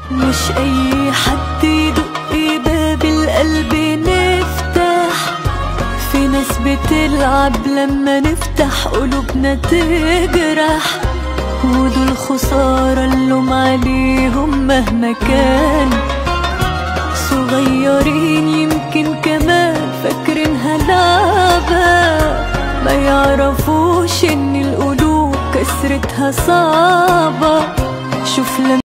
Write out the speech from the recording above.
مش اي حد يدق باب القلب نفتح في ناس بتلعب لما نفتح قلوبنا تجرح ودول خسارة اللوم عليهم مهما كان صغيرين يمكن كمان فاكرينها لعبة ما يعرفوش ان القلوب كسرتها صعبة شوف لما